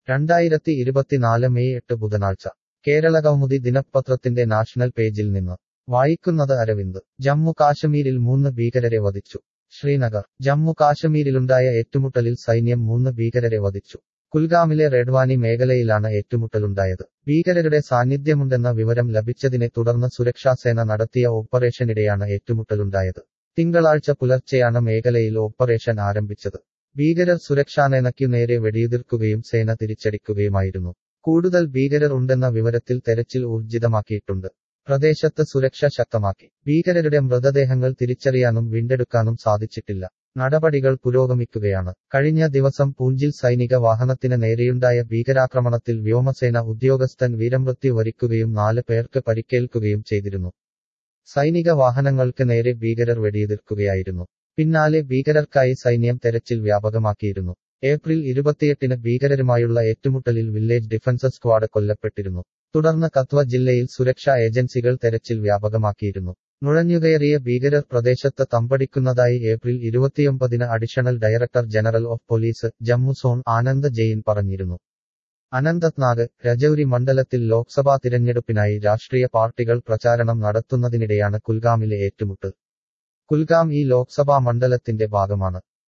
രണ്ടായിരത്തി ഇരുപത്തിനാല് മെയ് എട്ട് ബുധനാഴ്ച കേരള കൗമുദി ദിനപത്രത്തിന്റെ നാഷണൽ പേജിൽ നിന്ന് വായിക്കുന്നത് അരവിന്ദ് ജമ്മു കാശ്മീരിൽ മൂന്ന് ഭീകരരെ വധിച്ചു ശ്രീനഗർ ജമ്മു കാശ്മീരിലുണ്ടായ ഏറ്റുമുട്ടലിൽ സൈന്യം മൂന്ന് ഭീകരരെ വധിച്ചു കുൽഗാമിലെ റെഡ്വാനി മേഖലയിലാണ് ഏറ്റുമുട്ടലുണ്ടായത് ഭീകരരുടെ സാന്നിധ്യമുണ്ടെന്ന വിവരം ലഭിച്ചതിനെ തുടർന്ന് സുരക്ഷാസേന നടത്തിയ ഓപ്പറേഷനിടെയാണ് ഏറ്റുമുട്ടലുണ്ടായത് തിങ്കളാഴ്ച പുലർച്ചെയാണ് മേഖലയിൽ ഓപ്പറേഷൻ ആരംഭിച്ചത് ഭീകരർ സുരക്ഷാനേനയ്ക്കു നേരെ വെടിയുതിർക്കുകയും സേന തിരിച്ചടിക്കുകയുമായിരുന്നു കൂടുതൽ ഭീകരർ ഉണ്ടെന്ന വിവരത്തിൽ തെരച്ചിൽ ഊർജിതമാക്കിയിട്ടുണ്ട് പ്രദേശത്ത് സുരക്ഷ ശക്തമാക്കി ഭീകരരുടെ മൃതദേഹങ്ങൾ തിരിച്ചറിയാനും വീണ്ടെടുക്കാനും സാധിച്ചിട്ടില്ല നടപടികൾ പുരോഗമിക്കുകയാണ് കഴിഞ്ഞ ദിവസം പൂഞ്ചിൽ സൈനിക വാഹനത്തിന് നേരെയുണ്ടായ ഭീകരാക്രമണത്തിൽ വ്യോമസേന ഉദ്യോഗസ്ഥൻ വീരമൃത്യു വരിക്കുകയും നാല് പേർക്ക് പരിക്കേൽക്കുകയും ചെയ്തിരുന്നു സൈനിക വാഹനങ്ങൾക്ക് നേരെ ഭീകരർ വെടിയുതിർക്കുകയായിരുന്നു പിന്നാലെ ഭീകരർക്കായി സൈന്യം തെരച്ചിൽ വ്യാപകമാക്കിയിരുന്നു ഏപ്രിൽ ഇരുപത്തിയെട്ടിന് ഭീകരരുമായുള്ള ഏറ്റുമുട്ടലിൽ വില്ലേജ് ഡിഫൻസ് സ്ക്വാഡ് കൊല്ലപ്പെട്ടിരുന്നു തുടർന്ന് കത്വ ജില്ലയിൽ സുരക്ഷാ ഏജൻസികൾ തെരച്ചിൽ വ്യാപകമാക്കിയിരുന്നു നുഴഞ്ഞുകയറിയ ഭീകരർ പ്രദേശത്ത് തമ്പടിക്കുന്നതായി ഏപ്രിൽ ഇരുപത്തിയൊമ്പതിന് additional director general of police Jammu zone Anand Jain പറഞ്ഞിരുന്നു അനന്തത്നാഗ് രജൌരി മണ്ഡലത്തിൽ ലോക്സഭാ തിരഞ്ഞെടുപ്പിനായി രാഷ്ട്രീയ പാർട്ടികൾ പ്രചാരണം നടത്തുന്നതിനിടെയാണ് കുൽഗാമിലെ ഏറ്റുമുട്ടൽ കുൽഗാം ഈ ലോക്സഭാ മണ്ഡലത്തിന്റെ ഭാഗമാണ്